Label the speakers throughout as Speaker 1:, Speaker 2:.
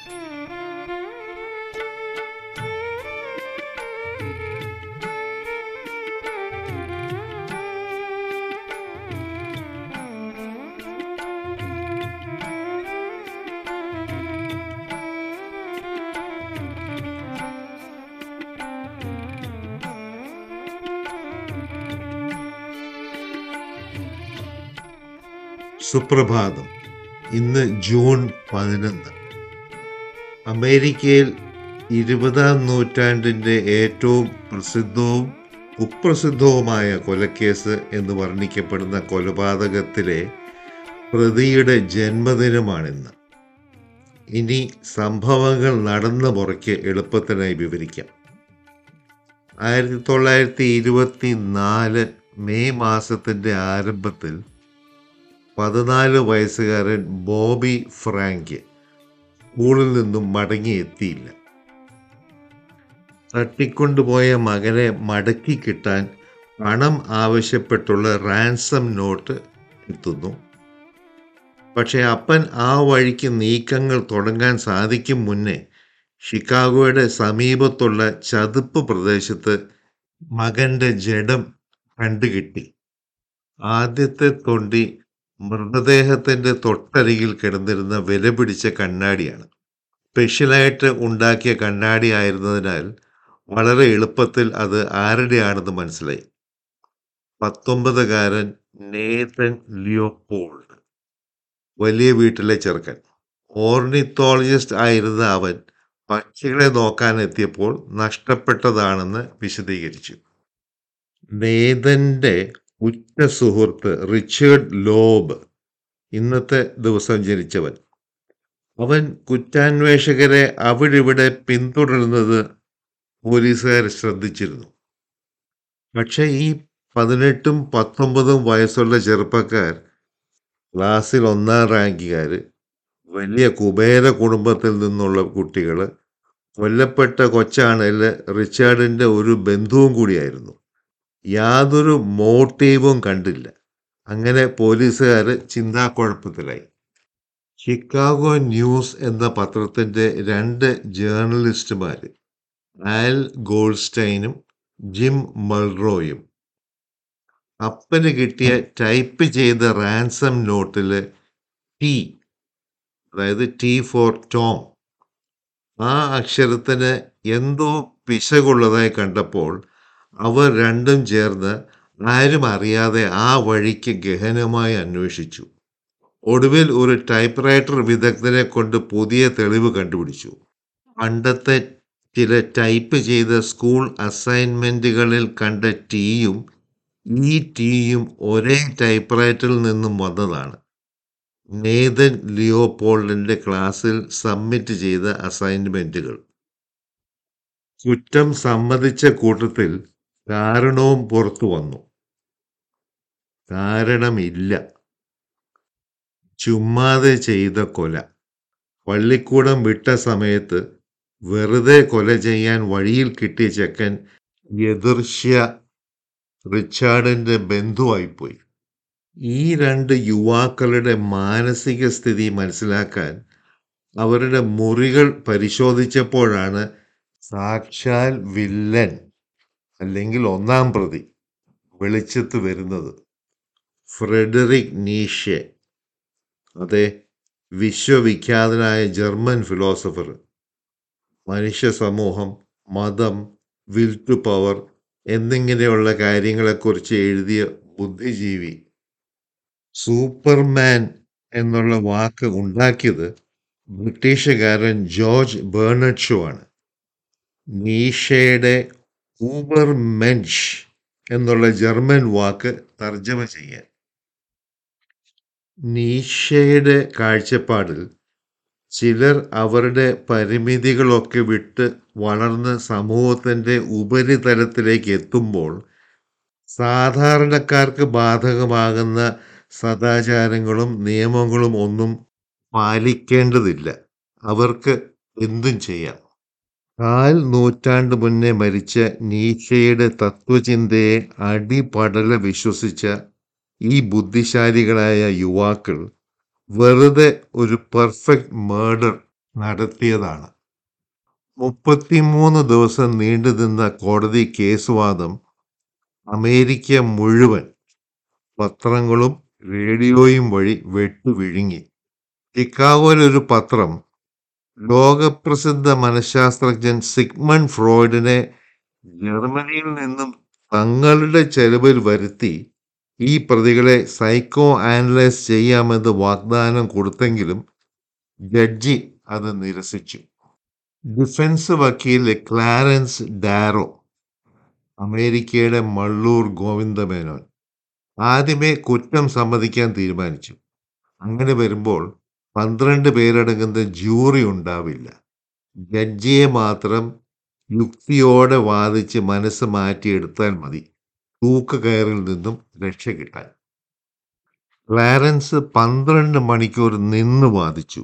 Speaker 1: സുപ്രഭാതം ഇന്ന് ജൂൺ പതിനൊന്ന് അമേരിക്കയിൽ ഇരുപതാം നൂറ്റാണ്ടിൻ്റെ ഏറ്റവും പ്രസിദ്ധവും കുപ്രസിദ്ധവുമായ കൊലക്കേസ് എന്ന് വർണ്ണിക്കപ്പെടുന്ന കൊലപാതകത്തിലെ പ്രതിയുടെ ജന്മദിനമാണിന്ന് ഇനി സംഭവങ്ങൾ നടന്ന മുറയ്ക്ക് എളുപ്പത്തിനായി വിവരിക്കാം ആയിരത്തി തൊള്ളായിരത്തി ഇരുപത്തി നാല് മെയ് മാസത്തിൻ്റെ ആരംഭത്തിൽ പതിനാല് വയസ്സുകാരൻ ബോബി ഫ്രാങ്ക് സ്കൂളിൽ നിന്നും മടങ്ങിയെത്തിയില്ല തട്ടിക്കൊണ്ടുപോയ മകനെ മടക്കി കിട്ടാൻ പണം ആവശ്യപ്പെട്ടുള്ള റാൻസം നോട്ട് എത്തുന്നു പക്ഷേ അപ്പൻ ആ വഴിക്ക് നീക്കങ്ങൾ തുടങ്ങാൻ സാധിക്കും മുന്നേ ഷിക്കാഗോയുടെ സമീപത്തുള്ള ചതുപ്പ് പ്രദേശത്ത് മകന്റെ ജഡം കണ്ടുകിട്ടി ആദ്യത്തെ തൊണ്ടി മൃതദേഹത്തിന്റെ തൊട്ടരികിൽ കിടന്നിരുന്ന വില പിടിച്ച കണ്ണാടിയാണ് സ്പെഷ്യലായിട്ട് ഉണ്ടാക്കിയ കണ്ണാടി ആയിരുന്നതിനാൽ വളരെ എളുപ്പത്തിൽ അത് ആരുടെയാണെന്ന് മനസ്സിലായി പത്തൊമ്പതുകാരൻ നേതൻ ലിയോപോൾഡ് വലിയ വീട്ടിലെ ചെറുക്കൻ ഓർണിത്തോളജിസ്റ്റ് ആയിരുന്ന അവൻ പക്ഷികളെ നോക്കാൻ എത്തിയപ്പോൾ നഷ്ടപ്പെട്ടതാണെന്ന് വിശദീകരിച്ചു നേതന്റെ ഉറ്റ സുഹൃത്ത് റിച്ചേർഡ് ലോബ് ഇന്നത്തെ ദിവസം ജനിച്ചവൻ അവൻ കുറ്റാന്വേഷകരെ അവിടിവിടെ പിന്തുടരുന്നത് പോലീസുകാർ ശ്രദ്ധിച്ചിരുന്നു പക്ഷെ ഈ പതിനെട്ടും പത്തൊമ്പതും വയസ്സുള്ള ചെറുപ്പക്കാർ ക്ലാസ്സിൽ ഒന്നാം റാങ്കുകാർ വലിയ കുബേര കുടുംബത്തിൽ നിന്നുള്ള കുട്ടികൾ കൊല്ലപ്പെട്ട കൊച്ചാണേൽ റിച്ചാർഡിൻ്റെ ഒരു ബന്ധുവും കൂടിയായിരുന്നു യാതൊരു മോട്ടീവും കണ്ടില്ല അങ്ങനെ പോലീസുകാർ ചിന്താക്കുഴപ്പത്തിലായി ഷിക്കാഗോ ന്യൂസ് എന്ന പത്രത്തിൻ്റെ രണ്ട് ജേർണലിസ്റ്റുമാർ ആൽ ഗോൾസ്റ്റൈനും ജിം മൾറോയും അപ്പന് കിട്ടിയ ടൈപ്പ് ചെയ്ത റാൻസം നോട്ടിൽ ടി അതായത് ടി ഫോർ ടോം ആ അക്ഷരത്തിന് എന്തോ പിശകുള്ളതായി കണ്ടപ്പോൾ അവർ രണ്ടും ചേർന്ന് ആരും അറിയാതെ ആ വഴിക്ക് ഗഹനമായി അന്വേഷിച്ചു ഒടുവിൽ ഒരു ടൈപ്പ് റൈറ്റർ വിദഗ്ധനെ കൊണ്ട് പുതിയ തെളിവ് കണ്ടുപിടിച്ചു പണ്ടത്തെ ചില ടൈപ്പ് ചെയ്ത സ്കൂൾ അസൈൻമെൻറ്റുകളിൽ കണ്ട ടീയും ഈ ടീയും ഒരേ ടൈപ്പ് റൈറ്ററിൽ നിന്നും വന്നതാണ് നേതൻ ലിയോപോൾഡിൻ്റെ ക്ലാസ്സിൽ സബ്മിറ്റ് ചെയ്ത അസൈൻമെൻറ്റുകൾ കുറ്റം സമ്മതിച്ച കൂട്ടത്തിൽ കാരണവും പുറത്തു വന്നു കാരണമില്ല ചുമ്മാതെ ചെയ്ത കൊല പള്ളിക്കൂടം വിട്ട സമയത്ത് വെറുതെ കൊല ചെയ്യാൻ വഴിയിൽ കിട്ടിയ ചെക്കൻ എതിർഷ്യ റിച്ചാർഡിന്റെ ബന്ധുവായിപ്പോയി ഈ രണ്ട് യുവാക്കളുടെ മാനസിക സ്ഥിതി മനസ്സിലാക്കാൻ അവരുടെ മുറികൾ പരിശോധിച്ചപ്പോഴാണ് സാക്ഷാൽ വില്ലൻ അല്ലെങ്കിൽ ഒന്നാം പ്രതി വെളിച്ചത്ത് വരുന്നത് ഫ്രെഡറിക് നീഷെ അതെ വിശ്വവിഖ്യാതനായ ജർമ്മൻ ഫിലോസഫർ മനുഷ്യ സമൂഹം മതം വിൽ ടു പവർ എന്നിങ്ങനെയുള്ള കാര്യങ്ങളെക്കുറിച്ച് എഴുതിയ ബുദ്ധിജീവി സൂപ്പർമാൻ എന്നുള്ള വാക്ക് ഉണ്ടാക്കിയത് ബ്രിട്ടീഷുകാരൻ ജോർജ് ബേർണഡ് ഷോ ആണ് നീഷയുടെ ഊബർ മെൻഷ് എന്നുള്ള ജർമ്മൻ വാക്ക് തർജ്ജമ ചെയ്യാൻ നീഷയുടെ കാഴ്ചപ്പാടിൽ ചിലർ അവരുടെ പരിമിതികളൊക്കെ വിട്ട് വളർന്ന് സമൂഹത്തിൻ്റെ ഉപരിതലത്തിലേക്ക് എത്തുമ്പോൾ സാധാരണക്കാർക്ക് ബാധകമാകുന്ന സദാചാരങ്ങളും നിയമങ്ങളും ഒന്നും പാലിക്കേണ്ടതില്ല അവർക്ക് എന്തും ചെയ്യാം കാൽ നൂറ്റാണ്ട് മുന്നേ മരിച്ച നീഷയുടെ തത്വചിന്തയെ അടിപടല വിശ്വസിച്ച ഈ ബുദ്ധിശാലികളായ യുവാക്കൾ വെറുതെ ഒരു പെർഫെക്റ്റ് മേർഡർ നടത്തിയതാണ് മുപ്പത്തിമൂന്ന് ദിവസം നീണ്ടുനിന്ന കോടതി കേസ് വാദം അമേരിക്ക മുഴുവൻ പത്രങ്ങളും റേഡിയോയും വഴി വെട്ടുവിഴുങ്ങി ചിക്കാഗോയിലൊരു പത്രം ലോകപ്രസിദ്ധ മനഃശാസ്ത്രജ്ഞൻ സിഗ്മൺ ഫ്രോയിഡിനെ ജർമ്മനിയിൽ നിന്നും തങ്ങളുടെ ചെലവിൽ വരുത്തി ഈ പ്രതികളെ സൈക്കോ ആനലൈസ് ചെയ്യാമെന്ന് വാഗ്ദാനം കൊടുത്തെങ്കിലും ജഡ്ജി അത് നിരസിച്ചു ഡിഫൻസ് വക്കീൽ ക്ലാരൻസ് ഡാരോ അമേരിക്കയുടെ മള്ളൂർ ഗോവിന്ദമേനോൻ ആദ്യമേ കുറ്റം സമ്മതിക്കാൻ തീരുമാനിച്ചു അങ്ങനെ വരുമ്പോൾ പന്ത്രണ്ട് പേരടങ്ങുന്ന ജൂറി ഉണ്ടാവില്ല ജഡ്ജിയെ മാത്രം യുക്തിയോടെ വാദിച്ച് മനസ്സ് മാറ്റിയെടുത്താൽ മതി തൂക്കുകയറിൽ നിന്നും രക്ഷ കിട്ടാൻ ക്ലാരൻസ് പന്ത്രണ്ട് മണിക്കൂർ നിന്ന് വാദിച്ചു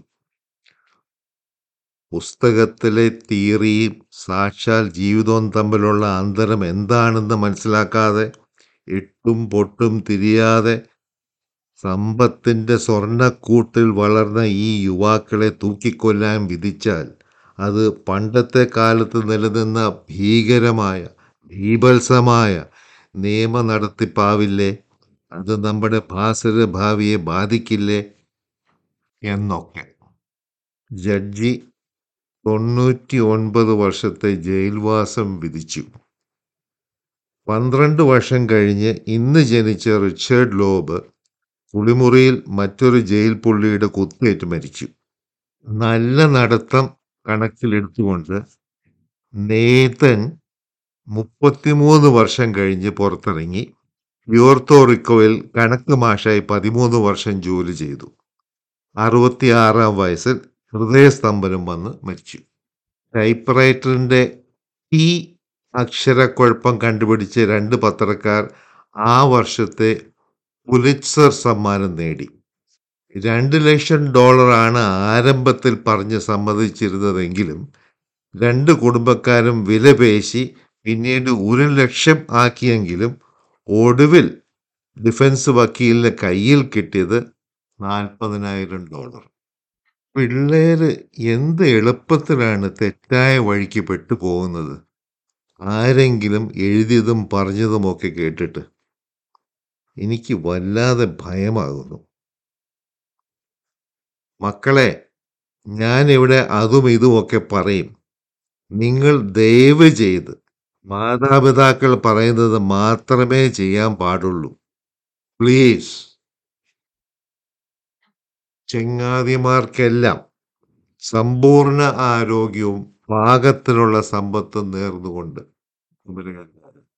Speaker 1: പുസ്തകത്തിലെ തിയറിയും സാക്ഷാൽ ജീവിതവും തമ്മിലുള്ള അന്തരം എന്താണെന്ന് മനസ്സിലാക്കാതെ എട്ടും പൊട്ടും തിരിയാതെ സമ്പത്തിന്റെ സ്വർണ്ണക്കൂട്ടിൽ വളർന്ന ഈ യുവാക്കളെ തൂക്കിക്കൊല്ലാൻ വിധിച്ചാൽ അത് പണ്ടത്തെ കാലത്ത് നിലനിന്ന ഭീകരമായ ഭീഭത്സമായ നിയമ നടത്തിപ്പാവില്ലേ അത് നമ്മുടെ ഭാസുര ഭാവിയെ ബാധിക്കില്ലേ എന്നൊക്കെ ജഡ്ജി തൊണ്ണൂറ്റി ഒൻപത് വർഷത്തെ ജയിൽവാസം വിധിച്ചു പന്ത്രണ്ട് വർഷം കഴിഞ്ഞ് ഇന്ന് ജനിച്ച റിച്ചർഡ് ലോബ് കുളിമുറിയിൽ മറ്റൊരു ജയിൽ പുള്ളിയുടെ കുത്തേറ്റ് മരിച്ചു നല്ല നടത്തം കണക്കിലെടുത്തുകൊണ്ട് നേതൻ മുപ്പത്തിമൂന്ന് വർഷം കഴിഞ്ഞ് പുറത്തിറങ്ങി പ്യൂർത്തോറിക്കോയിൽ കണക്ക് മാഷായി പതിമൂന്ന് വർഷം ജോലി ചെയ്തു അറുപത്തിയാറാം വയസ്സിൽ ഹൃദയസ്തംഭനം വന്ന് മരിച്ചു ടൈപ്പ്റൈറ്ററിൻ്റെ ഈ അക്ഷരക്കുഴപ്പം കണ്ടുപിടിച്ച രണ്ട് പത്രക്കാർ ആ വർഷത്തെ പുലിറ്റ്സർ സമ്മാനം നേടി രണ്ട് ലക്ഷം ഡോളറാണ് ആരംഭത്തിൽ പറഞ്ഞ് സമ്മതിച്ചിരുന്നതെങ്കിലും രണ്ട് കുടുംബക്കാരും വിലപേശി പിന്നീട് ഒരു ലക്ഷം ആക്കിയെങ്കിലും ഒടുവിൽ ഡിഫൻസ് വക്കീലിന് കയ്യിൽ കിട്ടിയത് നാൽപ്പതിനായിരം ഡോളർ പിള്ളേര് എന്ത് എളുപ്പത്തിലാണ് തെറ്റായ വഴിക്ക് പെട്ടുപോകുന്നത് ആരെങ്കിലും എഴുതിയതും പറഞ്ഞതുമൊക്കെ കേട്ടിട്ട് എനിക്ക് വല്ലാതെ ഭയമാകുന്നു മക്കളെ ഞാൻ ഇവിടെ അതും ഇതുമൊക്കെ പറയും നിങ്ങൾ ദയവ് ചെയ്ത് മാതാപിതാക്കൾ പറയുന്നത് മാത്രമേ ചെയ്യാൻ പാടുള്ളൂ പ്ലീസ് ചെങ്ങാതിമാർക്കെല്ലാം സമ്പൂർണ്ണ ആരോഗ്യവും പാകത്തിലുള്ള സമ്പത്തും നേർന്നുകൊണ്ട്